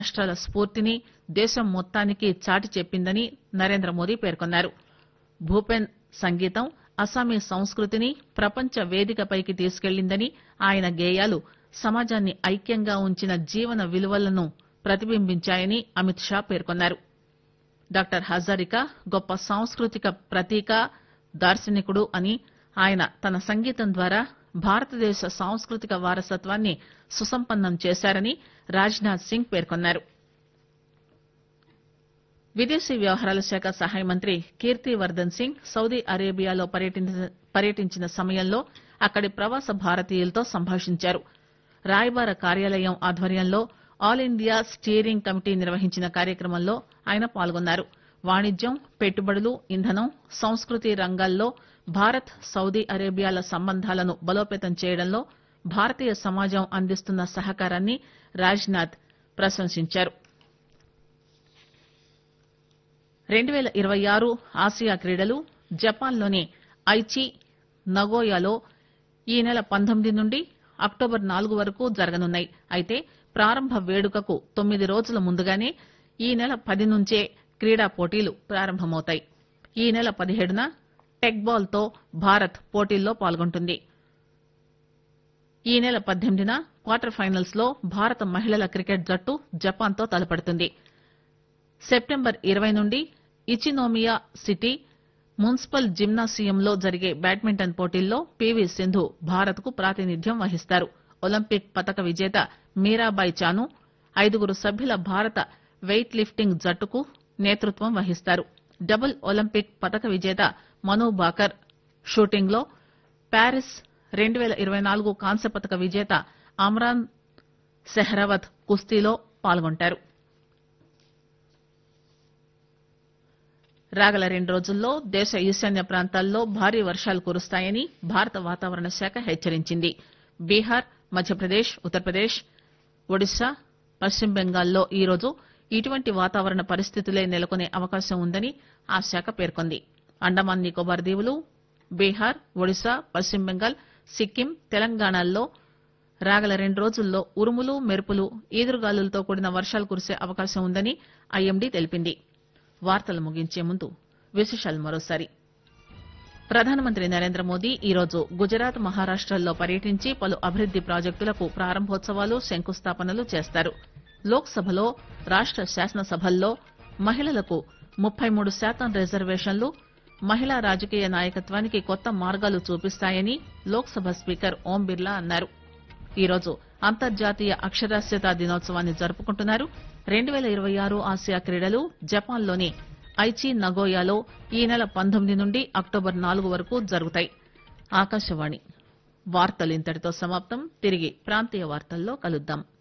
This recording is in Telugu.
రాష్టాల స్ఫూర్తిని దేశం మొత్తానికి చాటి చెప్పిందని నరేంద్ర మోదీ పేర్కొన్నారు భూపెన్ సంగీతం అస్సామీ సంస్కృతిని ప్రపంచ వేదికపైకి తీసుకెళ్లిందని ఆయన గేయాలు సమాజాన్ని ఐక్యంగా ఉంచిన జీవన విలువలను ప్రతిబింబించాయని అమిత్ షా పేర్కొన్నారు డాక్టర్ హజారికా గొప్ప సాంస్కృతిక ప్రతీక దార్శనికుడు అని ఆయన తన సంగీతం ద్వారా భారతదేశ సాంస్కృతిక వారసత్వాన్ని సుసంపన్నం చేశారని రాజ్ నాథ్ సింగ్ పేర్కొన్నారు విదేశీ వ్యవహారాల శాఖ సహాయ మంత్రి కీర్తి వర్దన్ సింగ్ సౌదీ అరేబియాలో పర్యటించిన పర్యటించిన సమయంలో అక్కడి ప్రవాస భారతీయులతో సంభాషించారు రాయబార కార్యాలయం ఆధ్వర్యంలో ఆల్ ఇండియా స్టీరింగ్ కమిటీ నిర్వహించిన కార్యక్రమంలో ఆయన పాల్గొన్నారు వాణిజ్యం పెట్టుబడులు ఇంధనం సంస్కృతి రంగాల్లో భారత్ సౌదీ అరేబియాల సంబంధాలను బలోపేతం చేయడంలో భారతీయ సమాజం అందిస్తున్న సహకారాన్ని రాజ్ నాథ్ ప్రశంసించారు రెండు పేల ఇరవై ఆరు ఆసియా క్రీడలు జపాన్లోని ఐచి నగోయాలో ఈ నెల పంతొమ్మిది నుండి అక్టోబర్ నాలుగు వరకు జరగనున్నాయి అయితే ప్రారంభ వేడుకకు తొమ్మిది రోజుల ముందుగానే ఈ నెల పది నుంచే క్రీడా పోటీలు ప్రారంభమవుతాయి ఈ నెల పదిహేడున టెక్ బాల్ తో భారత్ పోటీల్లో పాల్గొంటుంది ఈ నెల పద్దెనిమిదిన క్వార్టర్ ఫైనల్స్ లో భారత మహిళల క్రికెట్ జట్టు జపాన్ తో తలపడుతుంది సెప్టెంబర్ ఇరవై నుండి ఇచినోమియా సిటీ మున్సిపల్ జిమ్నాసియంలో జరిగే బ్యాడ్మింటన్ పోటీల్లో పీవీ సింధు భారత్ కు ప్రాతినిధ్యం వహిస్తారు ఒలింపిక్ పతక విజేత మీరాబాయి చాను ఐదుగురు సభ్యుల భారత వెయిట్ లిఫ్టింగ్ జట్టుకు నేతృత్వం వహిస్తారు డబుల్ ఒలింపిక్ పతక విజేత మను బాకర్ షూటింగ్ లో ప్యారిస్ రెండు పేల ఇరవై నాలుగు కాంస్య పతక విజేత అమ్రాన్ సెహ్రవత్ కుస్తీలో పాల్గొంటారు రాగల రెండు రోజుల్లో దేశ ఈశాన్య ప్రాంతాల్లో భారీ వర్షాలు కురుస్తాయని భారత వాతావరణ శాఖ హెచ్చరించింది బీహార్ మధ్యప్రదేశ్ ఉత్తరప్రదేశ్ ఒడిశా పశ్చిమ బెంగాల్లో ఈరోజు ఇటువంటి వాతావరణ పరిస్థితులే నెలకొనే అవకాశం ఉందని ఆ శాఖ పేర్కొంది అండమాన్ నికోబార్ దీవులు బీహార్ ఒడిశా పశ్చిమ బెంగాల్ సిక్కిం తెలంగాణల్లో రాగల రెండు రోజుల్లో ఉరుములు మెరుపులు ఈదురుగాలులతో కూడిన వర్షాలు కురిసే అవకాశం ఉందని ఐఎండీ తెలిపింది వార్తలు ముగించే ముందు విశేషాలు మరోసారి ప్రధానమంత్రి నరేంద్ర మోదీ ఈరోజు గుజరాత్ మహారాష్టల్లో పర్యటించి పలు అభివృద్ది ప్రాజెక్టులకు ప్రారంభోత్సవాలు శంకుస్థాపనలు చేస్తారు లోక్ సభలో రాష్ట శాసనసభల్లో మహిళలకు ముప్పై మూడు శాతం రిజర్వేషన్లు మహిళా రాజకీయ నాయకత్వానికి కొత్త మార్గాలు చూపిస్తాయని లోక్ సభ స్పీకర్ ఓం బిర్లా అన్నారు ఈరోజు అంతర్జాతీయ అక్షరాస్యత దినోత్సవాన్ని జరుపుకుంటున్నారు రెండు పేల ఇరవై ఆరు ఆసియా క్రీడలు జపాన్లోని ఐచి నగోయాలో ఈ నెల పంతొమ్మిది నుండి అక్టోబర్ నాలుగు వరకు జరుగుతాయి ఆకాశవాణి వార్తలు ఇంతటితో సమాప్తం తిరిగి ప్రాంతీయ వార్తల్లో కలుద్దాం